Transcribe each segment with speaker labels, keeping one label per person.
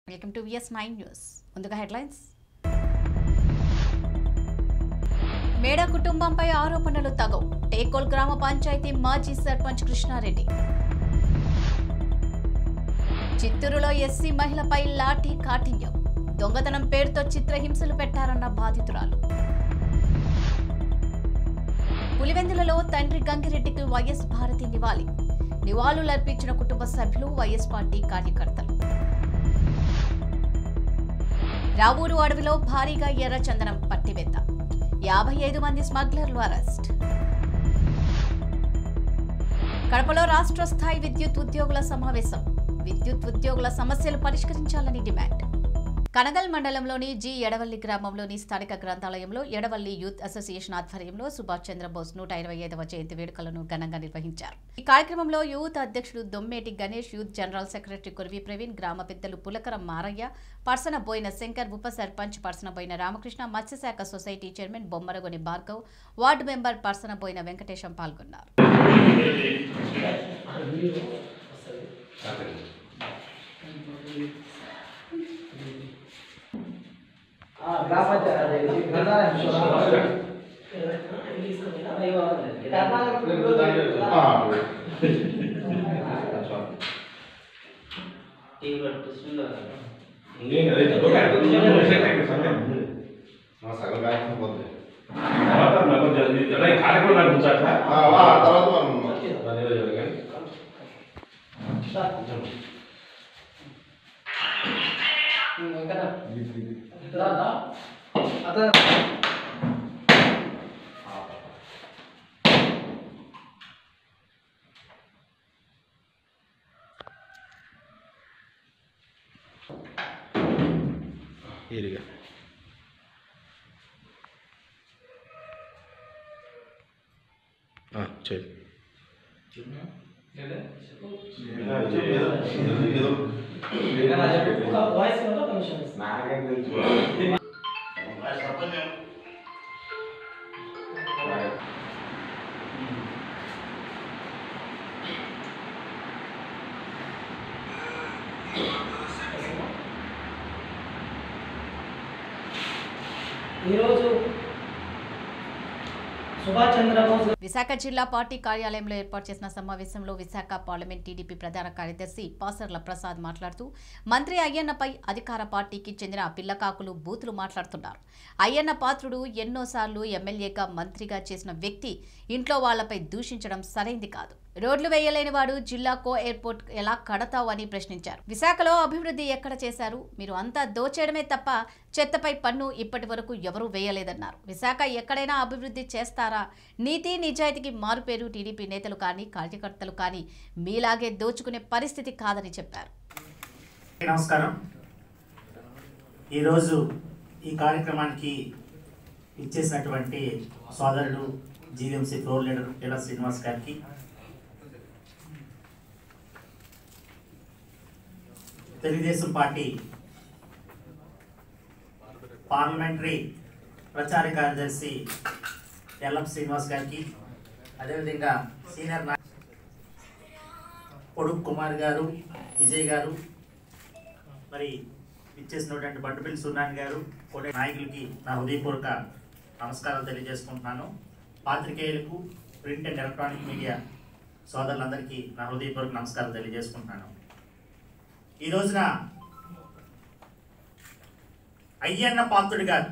Speaker 1: Welcome to VS nine news ముందుగా headlines మేడ కుటుంబంపై ఆరోపణలు తగవు టేకోల్ గ్రామ పంచాయతీ మాజీ సర్పంచ్ కృష్ణారెడ్డి చిత్తూరులో ఎస్సీ మహిళపై లాఠీ కాఠిన్యం దొంగతనం పేరుతో చిత్రహింసలు పెట్టారన్న బాధితురాలు పులివెందులలో తండ్రి గంగిరెడ్డికి వైఎస్ భారతి నివాళి నివాళులర్పించిన కుటుంబ సభ్యులు వైఎస్ పార్టీ కార్యకర్తలు రావూరు అడవిలో భారీగా ఎర్ర చందనం పట్టివేత యాభై ఐదు మంది స్మగ్లర్లు అరెస్ట్ కడపలో రాష్ట్ర స్థాయి విద్యుత్ ఉద్యోగుల సమావేశం విద్యుత్ ఉద్యోగుల సమస్యలు పరిష్కరించాలని డిమాండ్ కనగల్ మండలంలోని జి ఎడవల్లి గ్రామంలోని స్థానిక గ్రంథాలయంలో ఎడవల్లి యూత్ అసోసియేషన్ ఆధ్వర్యంలో సుభాష్ చంద్రబోస్ నూట ఇరవై ఐదవ జయంతి వేడుకలను ఘనంగా నిర్వహించారు ఈ కార్యక్రమంలో యూత్ అధ్యక్షుడు Dommeti Ganesh youth general secretary Kurvi Praveen గ్రామ పెద్దలు పులకరం మారయ్య పర్సన బోయిన శంకర్ ఉప సర్పంచ్ పర్సన బోయిన రామకృష్ణ మత్స్యశాఖ society chairman Bommaragoni Bhargav ward member పర్సన బోయిన వెంకటేశం పాల్గొన్నారు
Speaker 2: గ్రామ పంచాయతీ గ్రంథాలయం
Speaker 3: సగం కార్యక్రమం పోతుంది
Speaker 4: తర్వాత నాకు కొంచెం ఇది ఎలా ఈ కార్యక్రమం నాకు ఉంచాలా?
Speaker 3: తర్వాత మనం
Speaker 4: దాని ఏదో జరగాలి.
Speaker 2: అతను
Speaker 3: ఏరిగా చేయండి
Speaker 2: వాయిస్ వల్ల కమిషన్
Speaker 4: నాకేం తెలుసు.
Speaker 2: ఈరోజు సుభాష్ చంద్రబోస్
Speaker 1: విశాఖ జిల్లా పార్టీ కార్యాలయంలో ఏర్పాటు చేసిన సమావేశంలో విశాఖ పార్లమెంట్ టీడీపీ ప్రధాన కార్యదర్శి పాసర్ల ప్రసాద్ మాట్లాడుతూ మంత్రి అయ్యన్నపై అధికార పార్టీకి చెందిన పిల్లకాకులు బూతులు మాట్లాడుతున్నారు అయ్యన్న పాత్రుడు ఎన్నోసార్లు ఎమ్మెల్యేగా మంత్రిగా చేసిన వ్యక్తి ఇంట్లో వాళ్లపై దూషించడం సరైంది కాదు రోడ్లు వేయలేని వాడు జిల్లాకో ఎయిర్పోర్ట్ ఎలా కడతావు అని ప్రశ్నించారు విశాఖలో అభివృద్ధి ఎక్కడ చేశారు మీరు అంతా దోచేయడమే తప్ప చెత్తపై పన్ను ఇప్పటి వరకు ఎవరూ వేయలేదన్నారు విశాఖ ఎక్కడైనా అభివృద్ధి చేస్తారా నీతి నిజాయితీకి మారుపేరు టీడీపీ నేతలు కానీ కార్యకర్తలు కానీ మీలాగే దోచుకునే పరిస్థితి కాదని చెప్పారు
Speaker 5: నమస్కారం ఈరోజు ఈ కార్యక్రమానికి ఇచ్చేసినటువంటి సోదరుడు GVMC floor leader leader Srinivas గారికి తెలుగుదేశం పార్టీ పార్లమెంటరీ ప్రచార కార్యదర్శి ఎల్ఎం శ్రీనివాస్ గారికి అదేవిధంగా సీనియర్ నా పొడుగు కుమార్ గారు విజయ్ గారు మరి ఇచ్చేసినటువంటి బంటుపల్లి సున్నాన్ గారు కొన్ని నాయకులకి నా హృదయపూర్వక నమస్కారాలు తెలియజేసుకుంటున్నాను పాత్రికేయులకు ప్రింట్ అండ్ ఎలక్ట్రానిక్ మీడియా సోదరులందరికీ నా హృదయపూర్వక నమస్కారాలు తెలియజేసుకుంటున్నాను ఈ రోజున అయ్యన్న పాత్రుడు గారు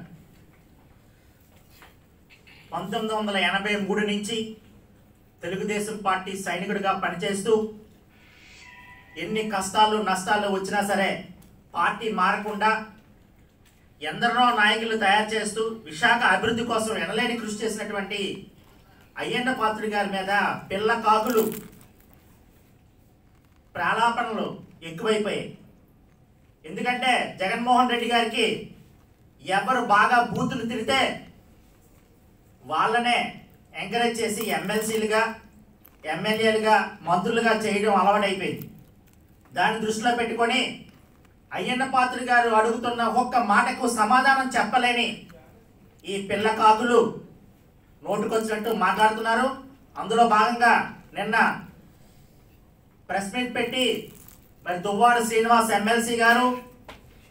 Speaker 5: పంతొమ్మిది వందల ఎనభై మూడు నుంచి తెలుగుదేశం పార్టీ సైనికుడిగా పనిచేస్తూ ఎన్ని కష్టాలు నష్టాలు వచ్చినా సరే పార్టీ మారకుండా ఎందరినో నాయకులు తయారు చేస్తూ విశాఖ అభివృద్ధి కోసం ఎనలేని కృషి చేసినటువంటి అయ్యన్న పాత్రుడి గారి మీద పిల్ల కాకులు ప్రాలాపనలు ఎక్కువైపోయాయి ఎందుకంటే జగన్మోహన్ రెడ్డి గారికి ఎవరు బాగా బూతులు తిరితే వాళ్ళనే ఎంకరేజ్ చేసి ఎమ్మెల్సీలుగా ఎమ్మెల్యేలుగా మంత్రులుగా చేయడం అలవాటైపోయింది దాన్ని దృష్టిలో పెట్టుకొని అయ్యన్న పాత్రుడు గారు అడుగుతున్న ఒక్క మాటకు సమాధానం చెప్పలేని ఈ పిల్ల కాకులు నోటుకొచ్చినట్టు మాట్లాడుతున్నారు అందులో భాగంగా నిన్న ప్రెస్ మీట్ పెట్టి మరి దువ్వాడు శ్రీనివాస్ ఎమ్మెల్సీ గారు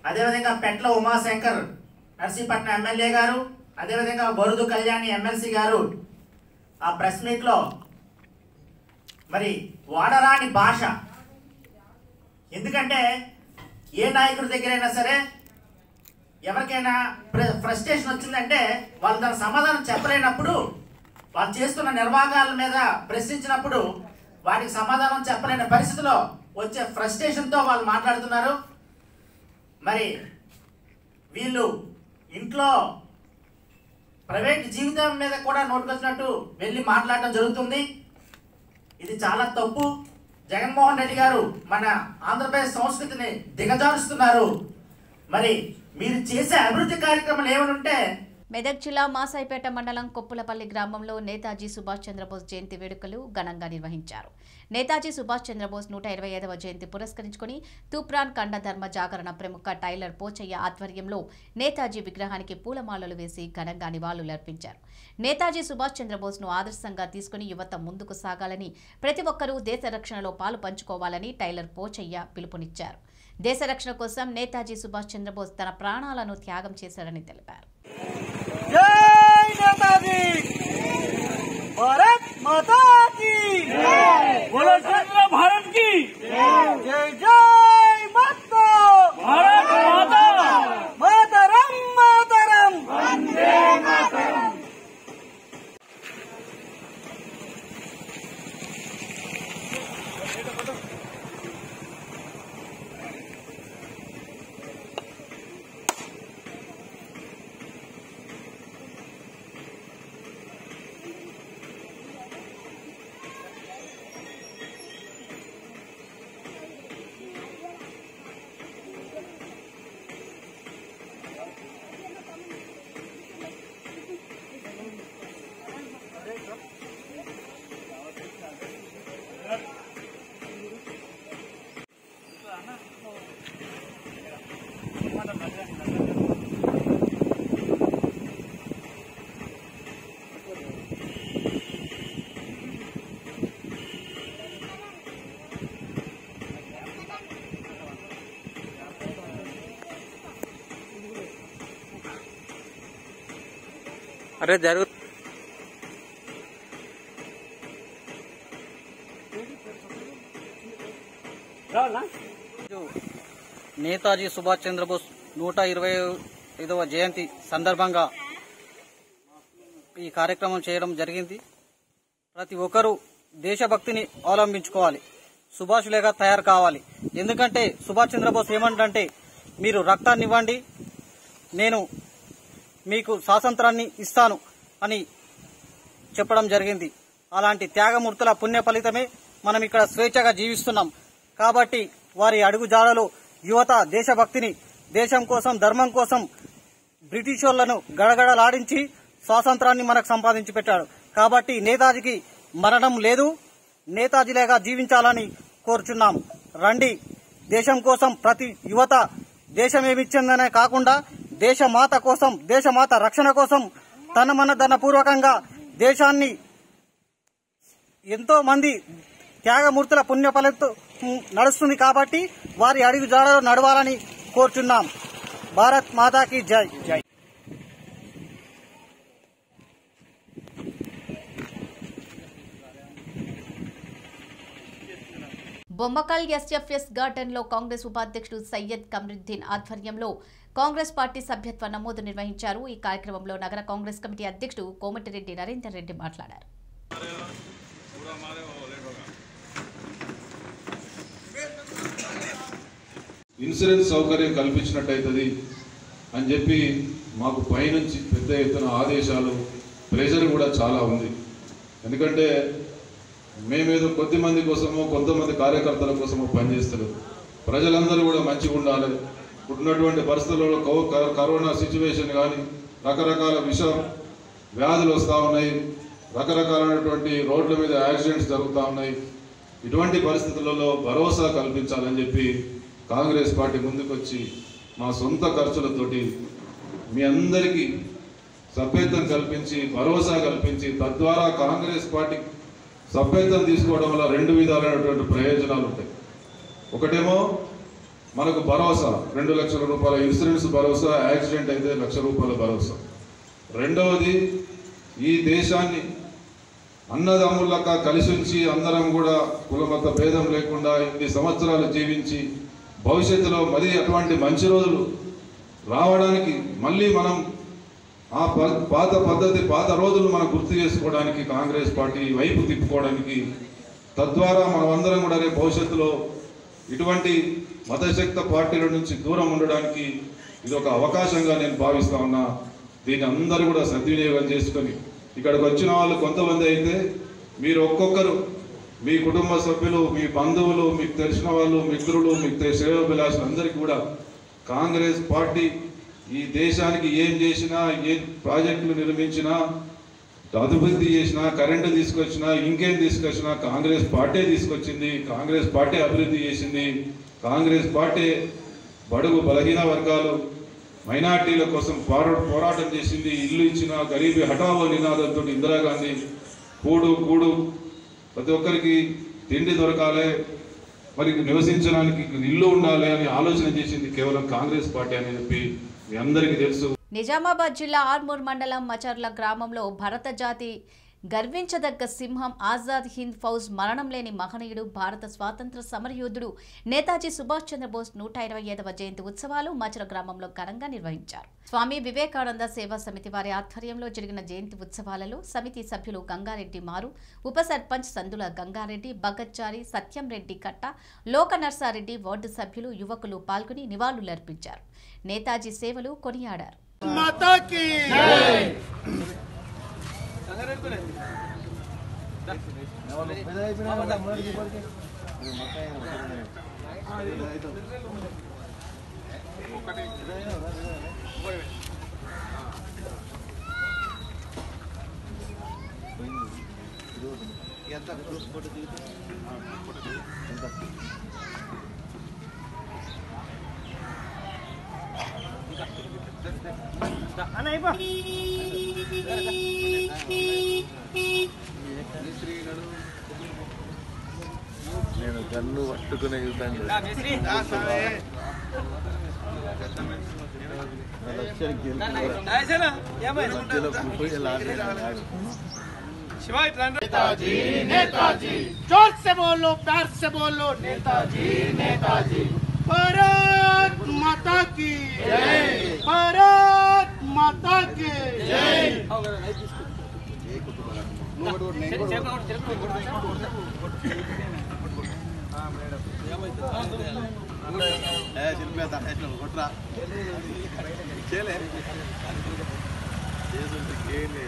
Speaker 5: అదేవిధంగా పెట్ల ఉమాశంకర్ నర్సీపట్నం ఎమ్మెల్యే గారు అదేవిధంగా బరుదు కళ్యాణి ఎమ్మెల్సీ గారు ఆ ప్రెస్ మీట్లో మరి వాడరాని భాష ఎందుకంటే ఏ నాయకుడి దగ్గరైనా సరే ఎవరికైనా ఫ్రస్ట్రేషన్ వచ్చిందంటే వాళ్ళు దాని సమాధానం చెప్పలేనప్పుడు వాళ్ళు చేస్తున్న నిర్వాహాల మీద ప్రశ్నించినప్పుడు వాటికి సమాధానం చెప్పలేని పరిస్థితిలో వచ్చే ఫ్రస్ట్రేషన్తో వాళ్ళు మాట్లాడుతున్నారు మరి వీళ్ళు ఇంట్లో ప్రైవేట్ జీవితం మీద కూడా నోటుకొచ్చినట్టు వెళ్ళి మాట్లాడటం జరుగుతుంది ఇది చాలా తప్పు జగన్మోహన్ రెడ్డి గారు మన ఆంధ్రప్రదేశ్ సంస్కృతిని దిగజారుస్తున్నారు మరి మీరు చేసే అభివృద్ధి కార్యక్రమాలు ఏమైనా ఉంటే
Speaker 1: మెదక్ జిల్లా మాసాయిపేట మండలం కొప్పులపల్లి గ్రామంలో నేతాజీ సుభాష్ చంద్రబోస్ జయంతి వేడుకలు ఘనంగా నిర్వహించారు నేతాజీ సుభాష్ చంద్రబోస్ నూట ఇరవై ఐదవ జయంతి పురస్కరించుకుని తూప్రాన్ కండ ధర్మ జాగరణ ప్రముఖ టైలర్ పోచయ్య ఆధ్వర్యంలో నేతాజీ విగ్రహానికి పూలమాలలు వేసి ఘనంగా నివాళులర్పించారు నేతాజీ సుభాష్ చంద్రబోస్ను ఆదర్శంగా తీసుకుని యువత ముందుకు సాగాలని ప్రతి ఒక్కరూ దేశ రక్షణలో పాలు పంచుకోవాలని టైలర్ పోచయ్య పిలుపునిచ్చారు దేశ రక్షణ కోసం నేతాజీ సుభాష్ చంద్రబోస్ తన ప్రాణాలను త్యాగం చేశారని తెలిపారు
Speaker 6: जय नेताजी भारत माता की बोलो चंद्र भारत की जय जय माता भारत माता मातरम मातरम वंदे मातरम అరే జరుగు నేతాజీ సుభాష్ చంద్రబోస్ నూట ఇరవై ఐదవ జయంతి సందర్భంగా ఈ కార్యక్రమం చేయడం జరిగింది ప్రతి ఒక్కరూ దేశభక్తిని అవలంబించుకోవాలి సుభాషులేగా తయారు కావాలి ఎందుకంటే సుభాష్ చంద్రబోస్ ఏమంటే మీరు రక్తాన్ని ఇవ్వండి నేను మీకు స్వాతంత్రాన్ని ఇస్తాను అని చెప్పడం జరిగింది అలాంటి త్యాగమూర్తుల పుణ్య ఫలితమే మనం ఇక్కడ స్వేచ్ఛగా జీవిస్తున్నాం కాబట్టి వారి అడుగు జాడలో యువత దేశభక్తిని దేశం కోసం ధర్మం కోసం బ్రిటిష్ వాళ్లను గడగడలాడించి స్వాతంత్రాన్ని మనకు సంపాదించి పెట్టాడు కాబట్టి నేతాజీకి మరణం లేదు నేతాజీలాగా జీవించాలని కోరుచున్నాం రండి దేశం కోసం ప్రతి యువత దేశం ఏమిచ్చిందనే కాకుండా దేశమాత కోసం దేశమాత రక్షణ కోసం తన మన ధన పూర్వకంగా దేశాన్ని ఎంతో మంది త్యాగమూర్తుల పుణ్య ఫలితం నడుస్తుంది కాబట్టి వారి అడుగు జాడలో నడవాలని కోరుచున్నాం భారత్ మాతాకి జై జై
Speaker 1: బొమ్మకల్ ఎస్ఎఫ్ఎస్ గార్డెన్లో కాంగ్రెస్ ఉపాధ్యక్షుడు సయ్యద్ కమరుద్దీన్ ఆధ్వర్యంలో కాంగ్రెస్ పార్టీ సభ్యత్వ నమోదు నిర్వహించారు ఈ కార్యక్రమంలో నగర కాంగ్రెస్ కమిటీ అధ్యక్షుడు కోమటిరెడ్డి నరేందర్ రెడ్డి మాట్లాడారు
Speaker 7: ఇన్సూరెన్స్ సౌకర్యం కల్పించినట్టయితుంది అని చెప్పి మాకు పైనుంచి పెద్ద ఎత్తున ఆదేశాలు ప్రెషర్ కూడా చాలా ఉంది ఎందుకంటే మేమేదో కొద్ది మంది కోసమో కొంతమంది కార్యకర్తల కోసమో పనిచేస్తారు ప్రజలందరూ కూడా మంచిగా ఉండాలి ఉన్నటువంటి పరిస్థితులలో కో- క- కరోనా సిచ్యువేషన్ కానీ రకరకాల విష వ్యాధులు వస్తూ ఉన్నాయి రకరకాలైనటువంటి రోడ్ల మీద యాక్సిడెంట్స్ జరుగుతూ ఉన్నాయి ఇటువంటి పరిస్థితులలో భరోసా కల్పించాలని చెప్పి కాంగ్రెస్ పార్టీ ముందుకొచ్చి మా సొంత ఖర్చులతోటి మీ అందరికీ సభ్యత్వం కల్పించి భరోసా కల్పించి తద్వారా కాంగ్రెస్ పార్టీ సభ్యత్వం తీసుకోవడం వల్ల రెండు విధాలైనటువంటి ప్రయోజనాలు ఉంటాయి ఒకటేమో మనకు భరోసా రెండు లక్షల రూపాయల ఇన్సూరెన్స్ భరోసా యాక్సిడెంట్ అయితే లక్ష రూపాయల భరోసా రెండవది ఈ దేశాన్ని అన్నదమ్ములక కలిసి ఉంచి అందరం కూడా కులమత భేదం లేకుండా ఇన్ని సంవత్సరాలు జీవించి భవిష్యత్తులో మరీ అటువంటి మంచి రోజులు రావడానికి మళ్ళీ మనం ఆ ప- పాత పద్ధతి పాత రోజులు మనం గుర్తు చేసుకోవడానికి కాంగ్రెస్ పార్టీ వైపు తిప్పుకోవడానికి తద్వారా మనం అందరం కూడా రేపు భవిష్యత్తులో ఇటువంటి మతశక్త పార్టీల నుంచి దూరం ఉండడానికి ఇది ఒక అవకాశంగా నేను భావిస్తా ఉన్నా దీన్ని అందరూ కూడా సద్వినియోగం చేసుకొని ఇక్కడికి వచ్చిన వాళ్ళు కొంతమంది అయితే మీరు ఒక్కొక్కరు మీ కుటుంబ సభ్యులు మీ బంధువులు మీకు తెలిసిన వాళ్ళు మిత్రులు మీకు తె- శ్రేయోభిలాషులు అందరికీ కూడా కాంగ్రెస్ పార్టీ ఈ దేశానికి ఏం చేసినా ఏ ప్రాజెక్టులు నిర్మించినా అభివృద్ధి చేసినా కరెంటు తీసుకొచ్చినా ఇంకేం తీసుకొచ్చినా కాంగ్రెస్ పార్టీ తీసుకొచ్చింది కాంగ్రెస్ పార్టీ అభివృద్ధి చేసింది కాంగ్రెస్ పార్టీ బడుగు బలహీన వర్గాలు మైనార్టీల కోసం పోరా పోరాటం చేసింది ఇల్లు ఇచ్చిన గరీబీ హఠావో నినాదంతో ఇందిరాగాంధీ కూడు కూడు ప్రతి ఒక్కరికి తిండి దొరకాలి మరి నివసించడానికి ఇల్లు ఉండాలి అని ఆలోచన చేసింది కేవలం కాంగ్రెస్ పార్టీ అని చెప్పి మీ అందరికీ తెలుసు
Speaker 1: నిజామాబాద్ జిల్లా ఆర్మూర్ మండలం మచర్ల గ్రామంలో భరత జాతి గర్వించదగ్గ సింహం ఆజాద్ హింద్ ఫౌజ్ మరణం లేని మహనీయుడు భారత స్వాతంత్ర సమరయోధుడు నేతాజీ సుభాష్ చంద్రబోస్ నూట ఇరవై ఐదవ జయంతి ఉత్సవాలు మచర గ్రామంలో ఘనంగా నిర్వహించారు స్వామి వివేకానంద సేవా సమితి వారి ఆధ్వర్యంలో జరిగిన జయంతి ఉత్సవాలలో సమితి సభ్యులు గంగారెడ్డి మారు ఉప సర్పంచ్ సందుల గంగారెడ్డి భగత్చారి సత్యం రెడ్డి కట్ట లోక నర్సారెడ్డి వార్డు సభ్యులు యువకులు పాల్గొని నివాళులర్పించారు నేతాజీ సేవలు కొనియాడారు
Speaker 3: నేను గన్ను పట్టుకునే యుద్ధాన్ని
Speaker 8: जोर से बोलो प्यार से बोलो नेताजी नेताजी भारत माता की जय भारत माता की जय
Speaker 3: కొట్రా చేయలే చేస్తుంటే కేలే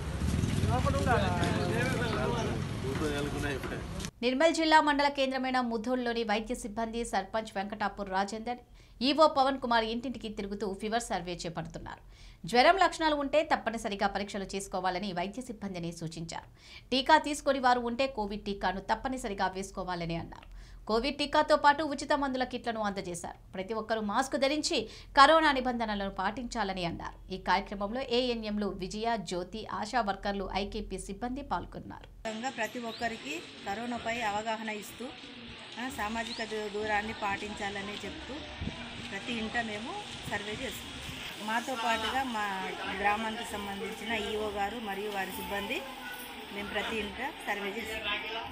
Speaker 3: కూర్చొని వెళ్ళుకున్నా ఇప్పుడే
Speaker 1: నిర్మల్ జిల్లా మండల కేంద్రమైన ముధోల్లోని వైద్య సిబ్బంది సర్పంచ్ వెంకటాపూర్ రాజేందర్ ఈవో పవన్ కుమార్ ఇంటింటికి తిరుగుతూ ఫీవర్ సర్వే చేపడుతున్నారు జ్వరం లక్షణాలు ఉంటే తప్పనిసరిగా పరీక్షలు చేసుకోవాలని వైద్య సిబ్బందిని సూచించారు టీకా తీసుకొని వారు ఉంటే కోవిడ్ టీకాను తప్పనిసరిగా వేసుకోవాలని అన్నారు కోవిడ్ టీకాతో పాటు ఉచిత మందుల కిట్లను అందజేశారు ప్రతి ఒక్కరూ మాస్క్ ధరించి కరోనా నిబంధనలను పాటించాలని అన్నారు ఈ కార్యక్రమంలో ఏఎన్ఎంలు విజయ జ్యోతి ఆశా వర్కర్లు ఐకేపీ సిబ్బంది పాల్గొన్నారు
Speaker 9: విధంగా ప్రతి ఒక్కరికి కరోనాపై అవగాహన ఇస్తూ ఆ, సామాజిక దూ- దూరాన్ని పాటించాలని చెప్తూ ప్రతి ఇంట మేము సర్వే చేస్తాం మాతో పాటుగా మా గ్రామానికి సంబంధించిన ఈఓ గారు మరియు వారి సిబ్బంది మేము ప్రతి ఇంట సర్వే చేస్తాం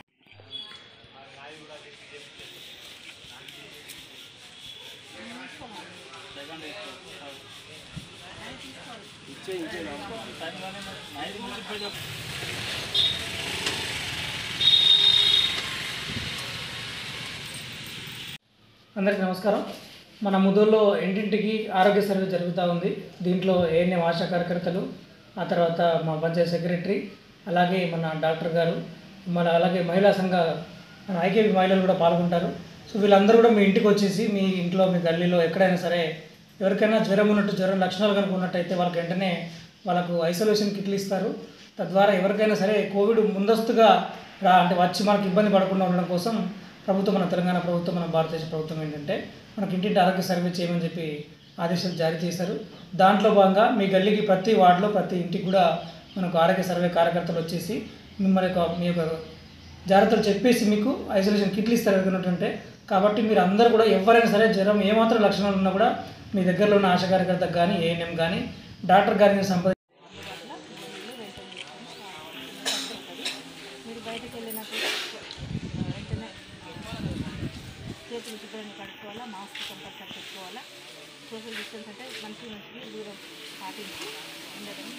Speaker 2: అందరికీ నమస్కారం మన ముదూరులో ఇంటింటికి ఆరోగ్య సర్వే జరుగుతూ ఉంది దీంట్లో ఏఎన్ఎం ఆశా కార్యకర్తలు ఆ తర్వాత మా పంచాయత్ సెక్రటరీ అలాగే మన డాక్టర్ గారు మన అలాగే మహిళా సంఘ మన ఐకేపీ మహిళలు కూడా పాల్గొంటారు సో వీళ్ళందరూ కూడా మీ ఇంటికి వచ్చేసి మీ ఇంట్లో మీ గల్లీలో ఎక్కడైనా సరే ఎవరికైనా జ్వరం ఉన్నట్టు జ్వరం లక్షణాలు కనుక ఉన్నట్టయితే వాళ్ళకి వెంటనే వాళ్ళకు ఐసోలేషన్ కిట్లు ఇస్తారు తద్వారా ఎవరికైనా సరే కోవిడ్ ముందస్తుగా రా అంటే వచ్చి మనకు ఇబ్బంది పడకుండా ఉండడం కోసం ప్రభుత్వం మన తెలంగాణ ప్రభుత్వం మన భారతదేశ ప్రభుత్వం ఏంటంటే మనకి ఇంటింటి ఆరోగ్య సర్వే చేయమని చెప్పి ఆదేశాలు జారీ చేశారు దాంట్లో భాగంగా మీ గల్లీకి ప్రతి వార్డులో ప్రతి ఇంటికి కూడా మనకు ఆరోగ్య సర్వే కార్యకర్తలు వచ్చేసి మిమ్మల్ని యొక్క మీ యొక్క జాగ్రత్తలు చెప్పేసి మీకు ఐసోలేషన్ కిట్లు ఇస్తారు ఎవరికైనా కాబట్టి మీరు అందరూ కూడా ఎవరైనా సరే జ్వరం ఏమాత్రం లక్షణాలు ఉన్నా కూడా మీ దగ్గరలో ఉన్న ఆశా కార్యకర్తకు కానీ ఏఎన్ఎం కానీ డాక్టర్ గారిని సంప్రదించి
Speaker 9: మీరు బయటకు వెళ్ళినప్పుడు వెంటనే చేతులు శుభ్రంగా కడుక్కోవాలా మాస్క్ కంపల్సరీ పెట్టుకోవాలా సోషల్ డిస్టెన్స్ అంటే మనిషి మనిషికి దూరం పాటించి ఉండడం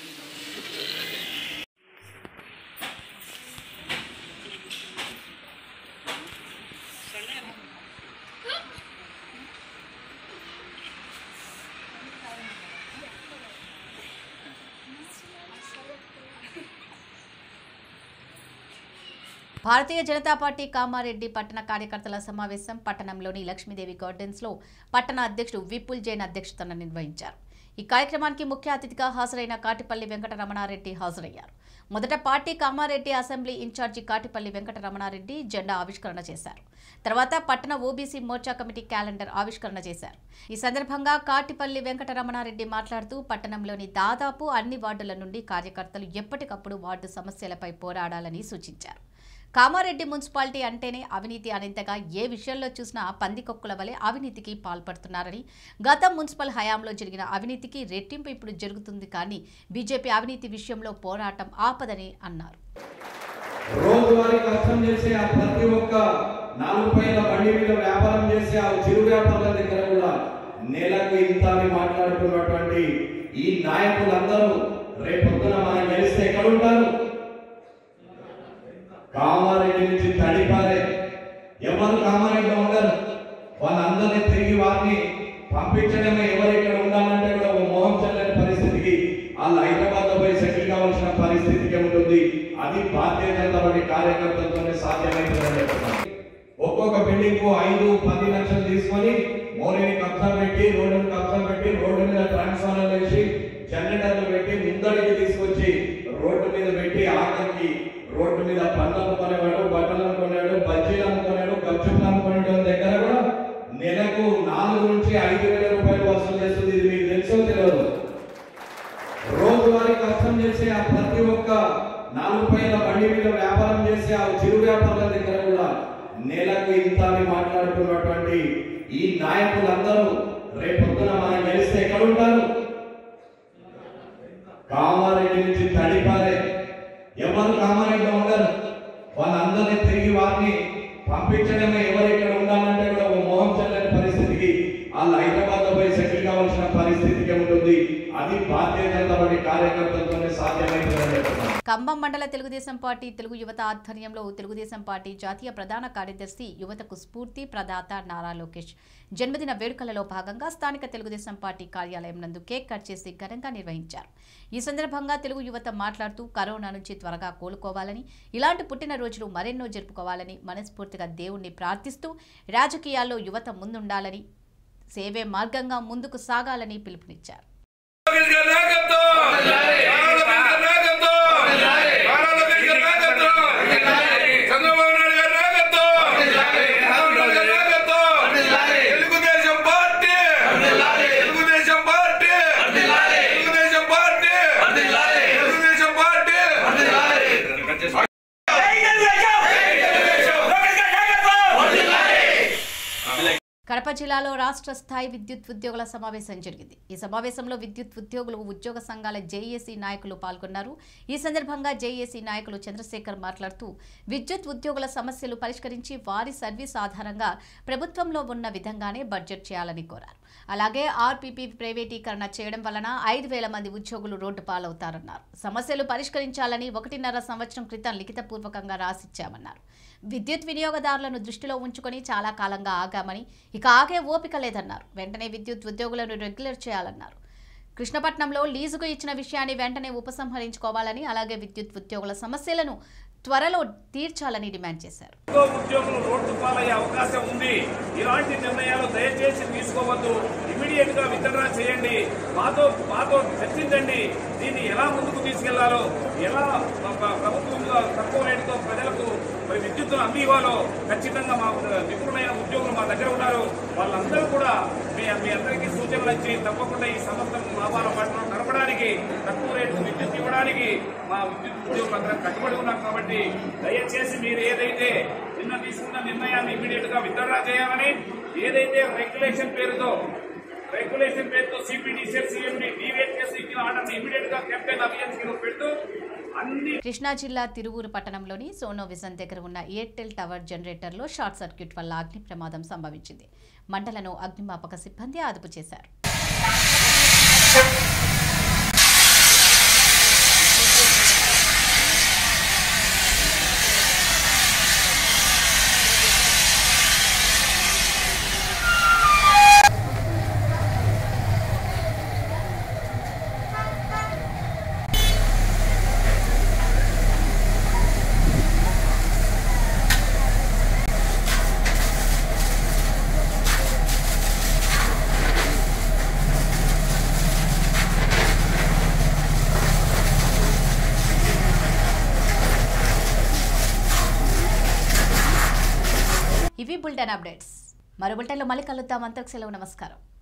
Speaker 1: భారతీయ జనతా పార్టీ కామారెడ్డి పట్టణ కార్యకర్తల సమావేశం పట్టణంలోని లక్ష్మీదేవి గార్డెన్స్ లో పట్టణ అధ్యక్షుడు విపుల్ జైన్ అధ్యక్షతన నిర్వహించారు ఈ కార్యక్రమానికి ముఖ్య అతిథిగా హాజరైన కాటిపల్లి వెంకటరమణారెడ్డి హాజరయ్యారు మొదట party Kamareddy assembly incharge Katipalli Venkataramana Reddy జెండా ఆవిష్కరణ చేశారు తర్వాత పట్టణ ఓబీసీ మోర్చా కమిటీ క్యాలెండర్ ఆవిష్కరణ చేశారు ఈ సందర్భంగా కాటిపల్లి వెంకటరమణారెడ్డి మాట్లాడుతూ పట్టణంలోని దాదాపు అన్ని వార్డుల నుండి కార్యకర్తలు ఎప్పటికప్పుడు వార్డు సమస్యలపై పోరాడాలని సూచించారు కామారెడ్డి మున్సిపాలిటీ అంటేనే అవినీతి అనేంతగా ఏ విషయంలో చూసినా పందికొక్కుల వలె అవినీతికి పాల్పడుతున్నారని గత మున్సిపల్ హయాంలో జరిగిన అవినీతికి రెట్టింపు ఇప్పుడు జరుగుతుంది కానీ బీజేపీ అవినీతి విషయంలో పోరాటం ఆపదని అన్నారు
Speaker 10: రోజువారీ కష్టం చేసే ఆ ప్రతి ఒక్క నాలుగు పైన బండి మీద వ్యాపారం చేసే ఆ చిరు వ్యాపారుల దగ్గర కూడా నెలకు ఇంత అని మాట్లాడుతున్నటువంటి ఈ నాయకులందరూ రేపొద్దున మనం గెలిస్తే ఎక్కడ ఉంటారు కామారెడ్డి నుంచి తడిపారే ఎవరు కామారెడ్డిలో ఉండరు వాళ్ళందరినీ తిరిగి వారిని పంపించడమే ఎవరు ఇక్కడ ఉండాలంటే కూడా ఒక మోహం చెల్లని పరిస్థితికి వాళ్ళు హైదరాబాద్ లో పోయి సెటిల్ కావాల్సిన పరిస్థితికి ఉంటుంది అది భారతీయ జనతా పార్టీ కార్యకర్తలతోనే సాధ్యమైందని చెప్తున్నాను ఒక్కొక్క బిల్డింగ్ కు ఐదు పది లక్షలు తీసుకొని మోరీని కబ్జా పెట్టి రోడ్డుని కబ్జా పెట్టి రోడ్డు మీద ట్రాన్స్ఫార్మర్ వేసి జనరేటర్లు పెట్టి ముందడికి తీసుకొచ్చి రోడ్డు మీద పెట్టి ఆఖరికి రోడ్డు మీద పండ్లు అమ్ముకునేవాడు బట్టలు అమ్ముకునేవాడు బజ్జీలు అమ్ముకునేవాడు గప్చుప్లు అమ్ముకునే దగ్గర కూడా నెలకు నాలుగు నుంచి ఐదు వేల రూపాయలు వసూలు చేస్తుంది ఇది మీకు తెలుసో తెలియదు రోజువారీ కష్టం చేసే ఆ ప్రతి ఒక్క నాలుగు పైన బండి మీద వ్యాపారం చేసే ఆ చిరు వ్యాపారుల దగ్గర కూడా నెలకు ఇంత అని మాట్లాడుతున్నటువంటి ఈ నాయకులందరూ రేపొద్దున మనం గెలిస్తే ఎక్కడ ఉంటారు కామారెడ్డి నుంచి తడిపారే ఎవరు కామారెడ్డిలో ఉండరు వాళ్ళందరినీ తిరిగి వారిని పంపించడమే ఎవరు ఇక్కడ ఉండాలంటే కూడా ఒక మోహం చెల్లని పరిస్థితికి వాళ్ళు హైదరాబాద్ లో పోయి సెటిల్ కావాల్సిన పరిస్థితికి ఉంటుంది అది భారతీయ జనతా పార్టీ కార్యకర్తలతోనే సాధ్యమైందని చెప్తున్నాను
Speaker 1: ఖమ్మం మండల తెలుగుదేశం పార్టీ తెలుగు యువత ఆధ్వర్యంలో తెలుగుదేశం పార్టీ జాతీయ ప్రధాన కార్యదర్శి యువతకు స్ఫూర్తి ప్రదాత నారా లోకేష్ జన్మదిన వేడుకలలో భాగంగా స్థానిక తెలుగుదేశం పార్టీ కార్యాలయం నందు కేక్ కట్ చేసి ఘనంగా నిర్వహించారు ఈ సందర్భంగా తెలుగు యువత మాట్లాడుతూ కరోనా నుంచి త్వరగా కోలుకోవాలని ఇలాంటి పుట్టినరోజులు మరెన్నో జరుపుకోవాలని మనస్ఫూర్తిగా దేవుణ్ణి ప్రార్థిస్తూ రాజకీయాల్లో యువత ముందుండాలని సేవే మార్గంగా ముందుకు సాగాలని పిలుపునిచ్చారు
Speaker 11: Telugu Desam party Telugu Desam party Telugu Desam party Telugu Desam party
Speaker 1: Kadapa జిల్లాలో రాష్ట్ర స్థాయి విద్యుత్ ఉద్యోగుల సమావేశం జరిగింది ఈ సమావేశంలో విద్యుత్ ఉద్యోగులు ఉద్యోగ సంఘాల జేఏసీ నాయకులు పాల్గొన్నారు ఈ సందర్భంగా జేఏసీ నాయకులు చంద్రశేఖర్ మాట్లాడుతూ విద్యుత్ ఉద్యోగుల సమస్యలు పరిష్కరించి వారి సర్వీస్ ఆధారంగా ప్రభుత్వంలో ఉన్న విధంగానే బడ్జెట్ చేయాలని కోరారు అలాగే ఆర్పీపీ ప్రైవేటీకరణ చేయడం వలన ఐదు వేల మంది ఉద్యోగులు రోడ్డు పాలవుతారన్నారు సమస్యలు పరిష్కరించాలని ఒకటిన్నర సంవత్సరం క్రితం లిఖితపూర్వకంగా రాసిచ్చామన్నారు విద్యుత్ వినియోగదారులను దృష్టిలో ఉంచుకొని చాలా కాలంగా ఆగామని ఇక ఆగే ఓపిక లేదన్నారు వెంటనే విద్యుత్ ఉద్యోగులను రెగ్యులర్ చేయాలన్నారు కృష్ణపట్నంలో లీజుకు ఇచ్చిన విషయాన్ని వెంటనే ఉపసంహరించుకోవాలని అలాగే విద్యుత్ ఉద్యోగుల సమస్యలను త్వరలో తీర్చాలని డిమాండ్ చేశారు
Speaker 12: ఎంతో ఉద్యోగులు రోడ్డు పాలయ్యే అవకాశం ఉంది ఇలాంటి నిర్ణయాలు దయచేసి తీసుకోవద్దు ఇమీడియట్ గా విత్డ్రా చేయండి మాతో మాతో చర్చించండి దీన్ని ఎలా ముందుకు తీసుకెళ్లాలో ఎలా ప్ర- ప్రభుత్వంలో తక్కువ రేటుతో ప్రజలకు మరి విద్యుత్తును అందివ్వాలో ఖచ్చితంగా మా నిపుణులైన ఉద్యోగులు మా దగ్గర ఉన్నారు వాళ్ళందరూ కూడా మీ మీ అందరికీ సూచనలు ఇచ్చి తప్పకుండా ఈ సంవత్సరం లాభాల పట్టణం నడపడానికి తక్కువ రేటు విద్యుత్ ఇవ్వడానికి మా విద్యుత్ ఉద్యోగులు అందరం కట్టుబడి ఉన్నాం కాబట్టి దయచేసి మీరు ఏదైతే నిన్న తీసుకున్న నిర్ణయాన్ని ఇమీడియట్ గా విత్డ్రా చేయాలని ఏదైతే రెగ్యులేషన్ పేరుతో రెగ్యులేషన్ పేరుతో సిపిడిసిఎల్ సిఎండి డీవేట్ చేసి ఇచ్చిన ఆర్డర్ ఇమీడియట్ గా కెంపెయిన్ అభియాన్స్ కింద పెడుతూ అన్ని
Speaker 1: కృష్ణా జిల్లా తిరువూరు పట్టణంలోని సోనో విజన్ దగ్గర ఉన్న ఎయిర్టెల్ టవర్ జనరేటర్లో షార్ట్ సర్క్యూట్ వల్ల అగ్ని ప్రమాదం సంభవించింది మంటలను అగ్నిమాపక సిబ్బంది అదుపు చేశారు ఇవి బులెటిన్ అప్డేట్స్ మరో బులెటిన్లో మళ్ళీ కలుద్దాం అంతకు సెలవు నమస్కారం